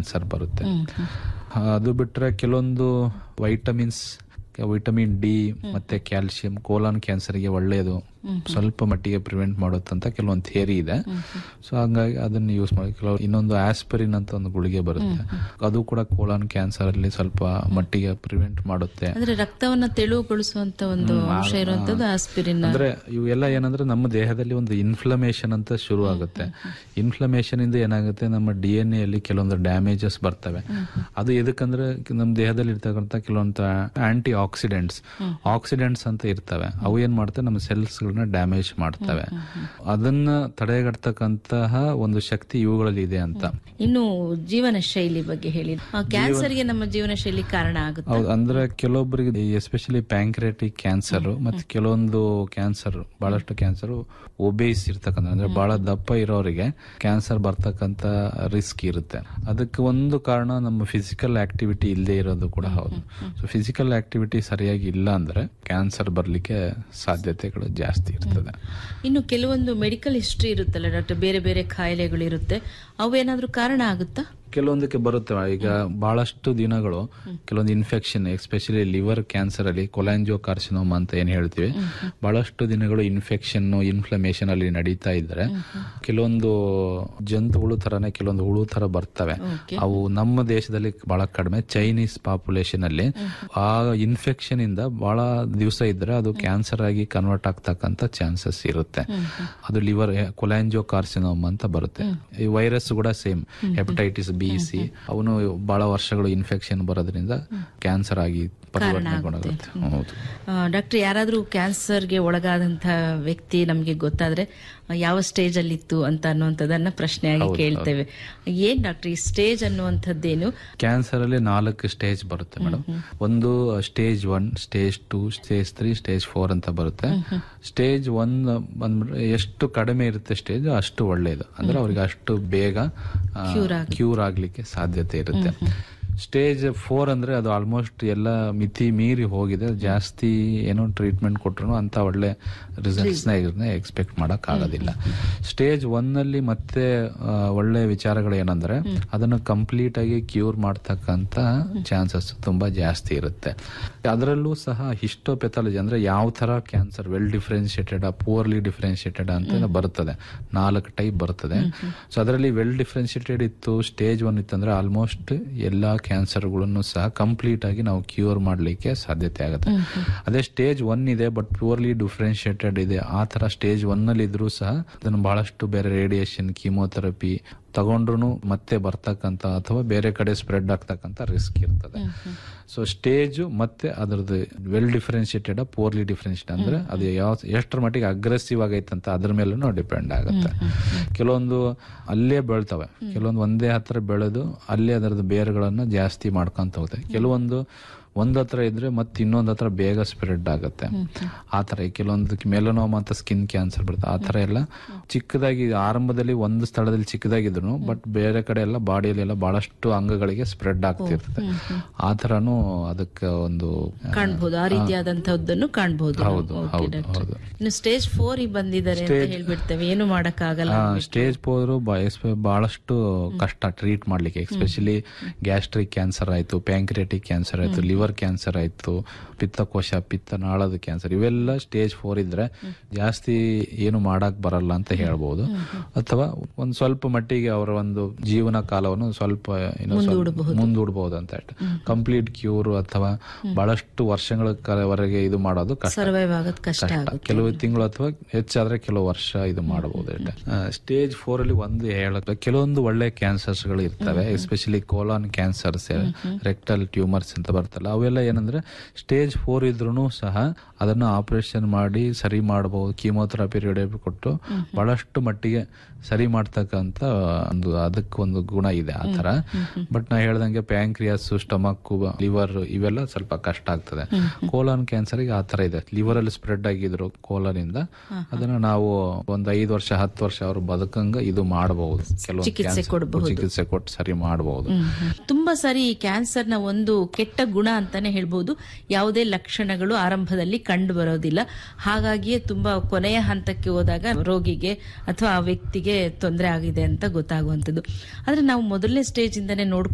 Cancer ಬರುತ್ತೆ ಅದು ಬಿಟ್ರೆ ಕೆಲವೊಂದು ವೈಟಮಿನ್ಸ್ ವಿಟಮಿನ್ ಡಿ ಮತ್ತೆ ಕ್ಯಾಲ್ಸಿಯಂ ಕೋಲಾನ್ ಕ್ಯಾನ್ಸರ್ಗೆ ಒಳ್ಳೆಯದು ಸ್ವಲ್ಪ ಮಟ್ಟಿಗೆ ಪ್ರಿವೆಂಟ್ ಮಾಡುತ್ತಂತ ಕೆಲವೊಂದು ಥಿಯರಿ ಇದೆ ಸೊ ಹಂಗಾಗಿ ಅದನ್ನ ಯೂಸ್ ಮಾಡಿ ಕೆಲವು ಇನ್ನೊಂದು ಆಸ್ಪಿರಿನ್ ಅಂತ ಒಂದು ಗುಳಿಗೆ ಬರುತ್ತೆ ಅದು ಕೂಡ ಕೋಲಾನ್ ಕ್ಯಾನ್ಸರ್ ಅಲ್ಲಿ ಸ್ವಲ್ಪ ಮಟ್ಟಿಗೆ ಪ್ರಿವೆಂಟ್ ಮಾಡುತ್ತೆ ಅಂದ್ರೆ ರಕ್ತವನ್ನ ತೆಳುವುಗೊಳಿಸುವಂತ ಒಂದು ಅಂಶ ಇರುವಂತದ್ದು ಆಸ್ಪಿರಿನ್ ಅಂದ್ರೆ ಇವೆಲ್ಲ ಏನಂದ್ರೆ ನಮ್ಮ ದೇಹದಲ್ಲಿ ಒಂದು ಇನ್ಫ್ಲಮೇಷನ್ ಅಂತ ಶುರು ಆಗುತ್ತೆ ಇನ್ಫ್ಲಮೇಷನ್ ಇಂದ ಏನಾಗುತ್ತೆ ನಮ್ಮ ಡಿ ಎನ್ ಎಲ್ಲಿ ಕೆಲವೊಂದು ಡ್ಯಾಮೇಜಸ್ ಬರ್ತವೆ ಅದು ಎದಕ್ಕಂದ್ರೆ ನಮ್ಮ ದೇಹದಲ್ಲಿ ಇರ್ತಕ್ಕಂಥ ಕೆಲವೊಂದು ಆಂಟಿ ಆಕ್ಸಿಡೆಂಟ್ಸ್ ಆಕ್ಸಿಡೆಂಟ್ಸ್ ಅಂತ ಇರ್ತವೆ ಅವು ಏನ್ ಮಾಡ್ತವೆ ನಮ್ಮ ಸೆಲ್ಸ್ ಗಳನ್ನ ಡ್ಯಾಮೇಜ್ ಮಾಡ್ತವೆ ಅದನ್ನ ತಡೆಗಟ್ಟತಕ್ಕಂತಹ ಒಂದು ಶಕ್ತಿ ಇವುಗಳಲ್ಲಿ ಇದೆ ಅಂತ ಇನ್ನು ಜೀವನ ಶೈಲಿ ಬಗ್ಗೆ ಹೇಳಿ ಆ, ಕ್ಯಾನ್ಸರ್ಗೆ ನಮ್ಮ ಜೀವನ ಶೈಲಿ ಕಾರಣ ಆಗುತ್ತೆ ಹೌದು ಅಂದ್ರೆ ಕೆಲವೊಬ್ಬರಿಗೆ ಎಸ್ಪೆಷಲಿ ಪ್ಯಾಂಕ್ರೆಟಿಕ್ ಕ್ಯಾನ್ಸರ್ ಮತ್ತೆ ಕೆಲವೊಂದು ಕ್ಯಾನ್ಸರ್ ಬಹಳಷ್ಟು ಕ್ಯಾನ್ಸರ್ ಒಬೇಸ್ ಇರ್ತಕ್ಕಂಥ ಅಂದ್ರೆ ಬಹಳ ದಪ್ಪ ಇರೋರಿಗೆ ಕ್ಯಾನ್ಸರ್ ಬರ್ತಕ್ಕಂತ ರಿಸ್ಕ್ ಇರುತ್ತೆ ಅದಕ್ಕೆ ಒಂದು ಕಾರಣ ನಮ್ಮ ಫಿಸಿಕಲ್ ಆಕ್ಟಿವಿಟಿ ಇಲ್ಲದೆ ಇರೋದು ಕೂಡ ಹೌದು ಸೊ ಫಿಸಿಕಲ್ ಆಕ್ಟಿವಿಟಿ ಸರಿಯಾಗಿ ಇಲ್ಲ ಅಂದ್ರೆ ಕ್ಯಾನ್ಸರ್ ಬರ್ಲಿಕ್ಕೆ ಸಾಧ್ಯತೆಗಳು ಜಾಸ್ತಿ ಇರ್ತದೆ ಇನ್ನು ಕೆಲವೊಂದು ಮೆಡಿಕಲ್ ಹಿಸ್ಟ್ರಿ ಇರುತ್ತಲ್ಲ ಡಾಕ್ಟರ್ ಬೇರೆ ಬೇರೆ ಕಾಯಿಲೆಗಳು ಇರುತ್ತೆ ಅವೇನಾದ್ರೂ ಕಾರಣ ಆಗುತ್ತಾ ಕೆಲವೊಂದಕ್ಕೆ ಬರುತ್ತೆ ಈಗ ಬಹಳಷ್ಟು ದಿನಗಳು ಕೆಲವೊಂದು ಇನ್ಫೆಕ್ಷನ್ ಎಸ್ಪೆಷಲಿ ಲಿವರ್ ಕ್ಯಾನ್ಸರ್ ಅಲ್ಲಿ ಕೊಲಾಂಜೋ ಕಾರ್ಸಿನೋಮ್ ಅಂತ ಏನ್ ಹೇಳ್ತೀವಿ ಬಹಳಷ್ಟು ದಿನಗಳು ಇನ್ಫೆಕ್ಷನ್ ಇನ್ಫ್ಲಮೇಷನ್ ಅಲ್ಲಿ ನಡೀತಾ ಇದ್ರೆ ಕೆಲವೊಂದು ಜಂತುಹುಳು ತರನೇ ಕೆಲವೊಂದು ಹುಳು ತರ ಬರ್ತವೆ ಅವು ನಮ್ಮ ದೇಶದಲ್ಲಿ ಬಹಳ ಕಡಿಮೆ ಚೈನೀಸ್ ಪಾಪ್ಯುಲೇಷನ್ ಅಲ್ಲಿ ಆ ಇನ್ಫೆಕ್ಷನ್ ಇಂದ ಬಹಳ ದಿವಸ ಇದ್ರೆ ಅದು ಕ್ಯಾನ್ಸರ್ ಆಗಿ ಕನ್ವರ್ಟ್ ಆಗ್ತಕ್ಕಂತ ಚಾನ್ಸಸ್ ಇರುತ್ತೆ ಅದು ಲಿವರ್ ಕೊಲಾಂಜೋ ಕಾರ್ಸಿನೋಮ್ ಅಂತ ಬರುತ್ತೆ ಈ ವೈರಸ್ ಕೂಡ ಸೇಮ್ ಹೆಪಟೈಟಿಸ್ ಬಿ ಸಿ ಅವನು ಬಹಳ ವರ್ಷಗಳು ಇನ್ಫೆಕ್ಷನ್ ಬರೋದ್ರಿಂದ ಕ್ಯಾನ್ಸರ್ ಆಗಿ ಪರಿವರ್ತನೆಗೊಳಗುತ್ತೆ ಹೌದು ಡಾಕ್ಟರ್ ಯಾರಾದ್ರೂ ಕ್ಯಾನ್ಸರ್ಗೆ ಒಳಗಾದಂತ ವ್ಯಕ್ತಿ ನಮ್ಗೆ ಗೊತ್ತಾದ್ರೆ ಆ, ಯಾವ ಸ್ಟೇಜ್ ಅಲ್ಲಿ ಇತ್ತು ಅಂತ ಅನ್ನುವಂಥದ್ದನ್ನ ಪ್ರಶ್ನೆಯಾಗಿ ಕೇಳ್ತೇವೆ ಏನ್ ಡಾಕ್ಟರ್ ಈ ಸ್ಟೇಜ್ ಅನ್ನುವಂಥದ್ದೇನು ಕ್ಯಾನ್ಸರ್ ಅಲ್ಲಿ ನಾಲ್ಕು ಸ್ಟೇಜ್ ಬರುತ್ತೆ ಮೇಡಮ್ ಒಂದು stage one stage two stage three stage four ಅಂತ ಬರುತ್ತೆ ಸ್ಟೇಜ್ ಒನ್ ಬಂದ್ಬಿಟ್ರೆ ಎಷ್ಟು ಕಡಿಮೆ ಇರುತ್ತೆ ಸ್ಟೇಜ್ ಅಷ್ಟು ಒಳ್ಳೆಯದು ಅಂದ್ರೆ ಅವ್ರಿಗೆ ಅಷ್ಟು ಬೇಗ ಕ್ಯೂರ್ ಆಗ್ಲಿಕ್ಕೆ ಸಾಧ್ಯತೆ ಇರುತ್ತೆ ಸ್ಟೇಜ್ ಫೋರ್ ಅಂದ್ರೆ ಅದು ಆಲ್ಮೋಸ್ಟ್ ಎಲ್ಲ ಮಿತಿ ಮೀರಿ ಹೋಗಿದೆ ಜಾಸ್ತಿ ಏನೋ ಟ್ರೀಟ್ಮೆಂಟ್ ಕೊಟ್ರು ಅಂತ ಒಳ್ಳೆ ರಿಸಲ್ಟ್ಸ್ ನ ಎಕ್ಸ್ಪೆಕ್ಟ್ ಮಾಡಕ್ ಆಗೋದಿಲ್ಲ ಸ್ಟೇಜ್ ಒನ್ ಅಲ್ಲಿ ಮತ್ತೆ ಆ, ಒಳ್ಳೆ ವಿಚಾರಗಳು ಏನಂದ್ರೆ ಅದನ್ನು ಕಂಪ್ಲೀಟ್ ಆಗಿ ಕ್ಯೂರ್ ಮಾಡ್ತಕ್ಕಂತ ಚಾನ್ಸಸ್ ತುಂಬಾ ಜಾಸ್ತಿ ಇರುತ್ತೆ ಅದರಲ್ಲೂ ಸಹ ಹಿಸ್ಟೋಪೆಥಾಲಜಿ ಅಂದ್ರೆ ಯಾವ ತರ cancer well differentiated poorly differentiated ಅಂತ ಬರ್ತದೆ ನಾಲ್ಕು ಟೈಪ್ ಬರ್ತದೆ ಸೊ ಅದರಲ್ಲಿ ವೆಲ್ ಡಿಫ್ರೆನ್ಶಿಯೇಟೆಡ್ ಇತ್ತು ಸ್ಟೇಜ್ ಒನ್ ಇತ್ತಂದ್ರೆ ಆಲ್ಮೋಸ್ಟ್ ಎಲ್ಲಾ ಕ್ಯಾನ್ಸರ್ಗಳನ್ನು ಸಹ ಕಂಪ್ಲೀಟ್ ಆಗಿ ನಾವು ಕ್ಯೂರ್ ಮಾಡ್ಲಿಕ್ಕೆ ಸಾಧ್ಯತೆ ಆಗುತ್ತೆ ಅದೇ ಸ್ಟೇಜ್ ಒನ್ ಇದೆ ಬಟ್ ಪ್ಯೂರ್ಲಿ ಡಿಫ್ರೆನ್ಶಿಯೇಟೆಡ್ ಇದೆ ಆ ತರ ಸ್ಟೇಜ್ ಒನ್ ಅಲ್ಲಿ ಇದ್ರೂ ಸಹ ಅದನ್ನು ಬಹಳಷ್ಟು ಬೇರೆ ರೇಡಿಯೇಷನ್ ಕೀಮೋಥೆರಪಿ ತಗೊಂಡ್ರು ಮತ್ತೆ ಬರ್ತಕ್ಕಂತ ಅಥವಾ ಬೇರೆ ಕಡೆ ಸ್ಪ್ರೆಡ್ ಆಗ್ತಕ್ಕಂತ ರಿಸ್ಕ್ ಇರ್ತದೆ ಸೊ ಸ್ಟೇಜ್ ಮತ್ತೆ ಅದರದ್ದು ವೆಲ್ ಡಿಫ್ರೆನ್ಶಿಯೇಟೆಡ್ ಪೋರ್ಲಿ ಡಿಫ್ರೆನ್ಶಿಯೇಟ್ ಅಂದ್ರೆ ಅದು ಯಾವ ಎಷ್ಟರ ಮಟ್ಟಿಗೆ ಅಗ್ರೆಸಿವ್ ಆಗೈತಂತ ಅದ್ರ ಮೇಲೂ ಡಿಪೆಂಡ್ ಆಗುತ್ತೆ ಕೆಲವೊಂದು ಅಲ್ಲೇ ಬೆಳ್ತವೆ ಕೆಲವೊಂದು ಒಂದೇ ಹತ್ರ ಬೆಳೆದು ಅಲ್ಲೇ ಅದರದ್ದು ಬೇರುಗಳನ್ನ ಜಾಸ್ತಿ ಮಾಡ್ಕೊಂತ ಹೋಗುತ್ತೆ ಕೆಲವೊಂದು ಒಂದ್ ಹತ್ರ ಇದ್ರೆ ಮತ್ತೆ ಇನ್ನೊಂದ್ ಹತ್ರ ಬೇಗ ಸ್ಪ್ರೆಡ್ ಆಗುತ್ತೆ ಆ ತರ ಈ ಕೆಲವೊಂದು ಮೆಲನೋಮ್ ಅಂತ ಸ್ಕಿನ್ ಕ್ಯಾನ್ಸರ್ ಬರುತ್ತೆ ಆ ತರ ಎಲ್ಲ ಚಿಕ್ಕದಾಗಿ ಆರಂಭದಲ್ಲಿ ಒಂದು ಸ್ಥಳದಲ್ಲಿ ಚಿಕ್ಕದಾಗಿದ್ರು ಬಟ್ ಬೇರೆ ಕಡೆ ಎಲ್ಲ ಬಾಡಿಯಲ್ಲಿ ಎಲ್ಲ ಬಹಳಷ್ಟು ಅಂಗಗಳಿಗೆ ಸ್ಪ್ರೆಡ್ ಆಗ್ತಿರ್ತದೆ ಆ ತರನು ಅದಕ್ಕೆ ಒಂದು ಕಾಣ್ಬೋದು ಆ ರೀತಿಯಾದಂತಹದ್ದನ್ನು ಕಾಣ್ಬೋದು ಹೌದು, Okay, ಹೌದು, doctor. ಹೌದು. ಇನ್ನು ಸ್ಟೇಜ್ ಫೋರ್ ಬಂದಿದ್ದಾರೆ ಅಂತ ಹೇಳ್ಬಿಡ್ತೇವೆ ಏನು ಮಾಡಕ್ಕಾಗಲ್ಲ ಸ್ಟೇಜ್ ಹೋದ್ರು ಬಹಳಷ್ಟು ಕಷ್ಟ ಟ್ರೀಟ್ ಮಾಡ್ಲಿಕ್ಕೆ ಎಸ್ಪೆಷಲಿ ಗ್ಯಾಸ್ಟ್ರಿಕ್ ಕ್ಯಾನ್ಸರ್ ಆಯ್ತು ಪ್ಯಾಂಕ್ರಿಯಾಟಿಕ್ ಕ್ಯಾನ್ಸರ್ ಆಯ್ತು ಲಿವರ್ ಕ್ಯಾನ್ಸರ್ ಆಯ್ತು ಪಿತ್ತಕೋಶ ಪಿತ್ತನಾಳದ ಕ್ಯಾನ್ಸರ್ ಇವೆಲ್ಲ ಸ್ಟೇಜ್ ಫೋರ್ ಇದ್ರೆ ಜಾಸ್ತಿ ಏನು ಮಾಡಕ್ ಬರಲ್ಲ ಅಂತ ಹೇಳ್ಬೋದು ಅಥವಾ ಒಂದ್ ಸ್ವಲ್ಪ ಮಟ್ಟಿಗೆ ಅವರ ಒಂದು ಜೀವನ ಕಾಲವನ್ನು ಸ್ವಲ್ಪ ಏನೋ ಸ್ವಲ್ಪ ಮುಂದೂಡಬಹುದು ಅಂತ ಕಂಪ್ಲೀಟ್ ಕ್ಯೂರ್ ಅಥವಾ ಬಹಳಷ್ಟು ವರ್ಷಗಳ ಕಾಲವರೆಗೆ ಇದು ಮಾಡೋದು ಕಷ್ಟ ಸರ್ವೈವ್ ಆಗೋದ್ ಕಷ್ಟ ಕಷ್ಟ ಆಗುತ್ತೆ ಕೆಲವು ತಿಂಗಳು ಅಥವಾ ಹೆಚ್ಚಾದ್ರೆ ಕೆಲವು ವರ್ಷ ಇದು ಮಾಡಬಹುದು ಸ್ಟೇಜ್ ಫೋರ್ ಅಲ್ಲಿ ಒಂದು ಹೇಳಕ್ ಕೆಲವೊಂದು ಒಳ್ಳೆ ಕ್ಯಾನ್ಸರ್ಸ್ ಗಳು ಇರ್ತವೆ especially colon cancers rectal tumours ಅಂತ ಬರ್ತಲ್ಲ ಅವೆಲ್ಲ ಏನಂದ್ರೆ ಸ್ಟೇಜ್ ಫೋರ್ ಇದ್ರೂ ಸಹ ಅದನ್ನ ಆಪರೇಷನ್ ಮಾಡಿ ಸರಿ ಮಾಡಬಹುದು ಕೀಮೋಥೆರಪಿ ರೇಡಿಯೋಪಿ ಕೊಟ್ಟು ಬಹಳಷ್ಟು ಮಟ್ಟಿಗೆ ಸರಿ ಮಾಡ್ತಕ್ಕಂತ ಒಂದು ಅದಕ್ಕೊಂದು ಗುಣ ಇದೆ ಆ ತರ ಬಟ್ ನಾ ಹೇಳ್ದಂಗೆ ಪ್ಯಾಂಕ್ರಿಯಾಸ್ ಸ್ಟಮಕ್ ಲಿವರ್ ಇವೆಲ್ಲ ಸ್ವಲ್ಪ ಕಷ್ಟ ಆಗ್ತದೆ ಕೋಲಾನ್ ಕ್ಯಾನ್ಸರ್ ಗೆ ಆ ತರ ಇದೆ ಲಿವರ್ ಅಲ್ಲಿ ಸ್ಪ್ರೆಡ್ ಆಗಿದ್ರು ಕೋಲಾನ್ ಇಂದ ಅದನ್ನ ನಾವು ಒಂದ್ ಐದು ವರ್ಷ ಹತ್ತು ವರ್ಷ ಅವ್ರು ಬದುಕಂಗ ಇದು ಮಾಡಬಹುದು ಕೆಲವೊಂದು ಚಿಕಿತ್ಸೆ cancer- ಕೊಡ್ಬಹುದು. ಚಿಕಿತ್ಸೆ ಕೊಟ್ಟು ಸರಿ ಮಾಡಬಹುದು ತುಂಬಾ ಸಾರಿ ಈ ಕ್ಯಾನ್ಸರ್ನ ಒಂದು ಕೆಟ್ಟ ಗುಣ ಅಂತಾನೆ ಹೇಳ್ಬೋದು ಯಾವುದೇ ಲಕ್ಷಣಗಳು ಆರಂಭದಲ್ಲಿ ಕಂಡು ಬರೋದಿಲ್ಲ ಹಾಗಾಗಿಯೇ ತುಂಬಾ ಕೊನೆಯ ಹಂತಕ್ಕೆ ಹೋದಾಗ ರೋಗಿಗೆ ಅಥವಾ ಆ ವ್ಯಕ್ತಿಗೆ ತೊಂದರೆ ಆಗಿದೆ ಅಂತ ಗೊತ್ತಾಗುವಂಥದ್ದು ಆದ್ರೆ ನಾವು ಮೊದಲನೇ ಸ್ಟೇಜ್ ಇಂದಾನೆ ನೋಡ್ಕೊಂಡು